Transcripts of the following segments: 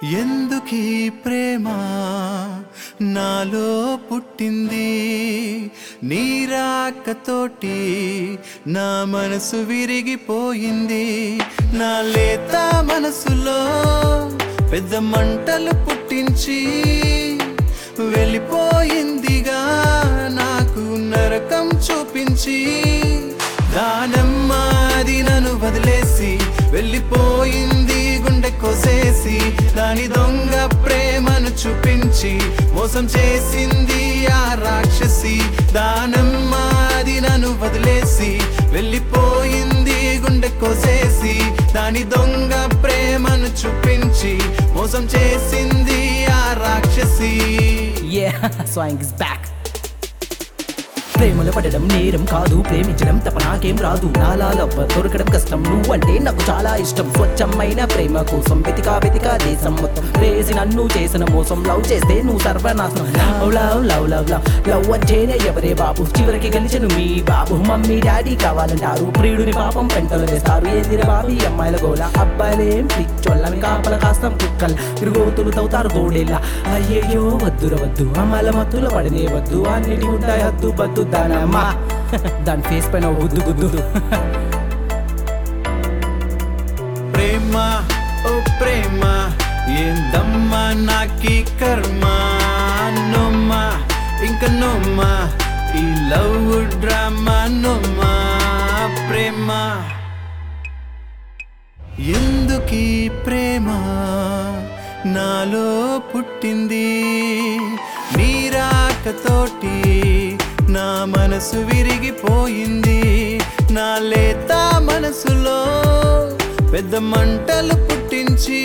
ఎందుకీ ప్రేమ నాలో పుట్టింది నీరాకతోటి నా మనసు విరిగిపోయింది నా లేత మనసులో పెద్ద మంటలు పుట్టించి వెళ్ళిపోయిందిగా నాకు నరకం చూపించి దానమ్మ అది నన్ను వదిలేసి వెళ్ళిపోయింది గుండె కోసేసి దాని దొంగ ప్రేమను చూపించి మోసం చేసింది ఆ రాక్షసి దానమ్మ అది నన్ను వదిలేసి వెళ్ళిపోయింది గుండె కోసేసి దాని దొంగ ప్రేమను చూపించి మోసం చేసింది ఆ రాక్షసి Yeah, Swang is back. ప్రేమలో పడడం నేరం కాదు ప్రేమించడం తప్ప నాకేం రాదు నాలా లవ్వ దొరకడం కష్టం నువ్వంటే నాకు చాలా ఇష్టం స్వచ్ఛమైన ప్రేమ కోసం వెతికా వెతికా దేశం మొత్తం రేసి నన్ను చేసిన మోసం లవ్ చేస్తే నువ్వు సర్వనాశనం love love love love love love అంటేనే ఎవరే బాబు చివరికి గెలిచను మీ బాబు మమ్మీ డాడీ కావాలంటారు ప్రియుడిని పాపం పెంటలు వేస్తారు ఏందిర బాబి అమ్మాయిల గోల అబ్బాయిలేం పిచ్చోళ్ళని కాపల కాస్తం కుక్కలు తిరుగోతులు తవ్వుతారు గోడేళ్ళ అయ్యయ్యో వద్దుర వద్దు అమ్మాయిల మత్తుల పడనే వద్దు అన్నిటి ఉంటాయి హద్దు బద్దు దానమ్మా దాని ఫేస్ పైన ఓ గుద్దు గుద్దు ప్రేమ ఓ ప్రేమ ఏందమ్మా నాకి కర్మ నొమ్మా ఇంక నొమ్మా ఈ లవ్ డ్రామా నొమ్మా ప్రేమ ఎందుకీ ప్రేమ నాలో పుట్టింది నీరాకతోటి నా మనసు విరిగిపోయింది నా లేత మనసులో పెద్ద మంటలు పుట్టించి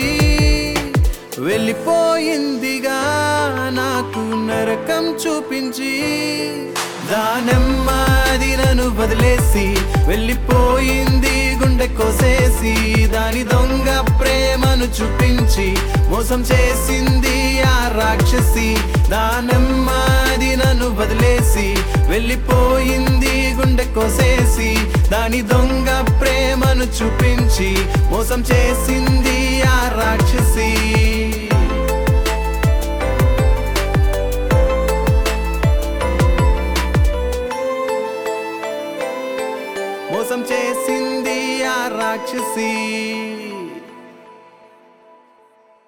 వెళ్ళిపోయిందిగా నాకు నరకం చూపించి దానమ్మాది నన్ను వదిలేసి వెళ్ళిపోయింది గుండె కోసేసి దాని దొంగ ప్రేమను చూపించి మోసం చేసింది ఆ రాక్షసి దానమ్మాది నన్ను వదిలేసి వెళ్ళిపోయింది గుండె కోసేసి దాని దొంగ ప్రేమను చూపించి మోసం చేసింది ఆ రాక్షసి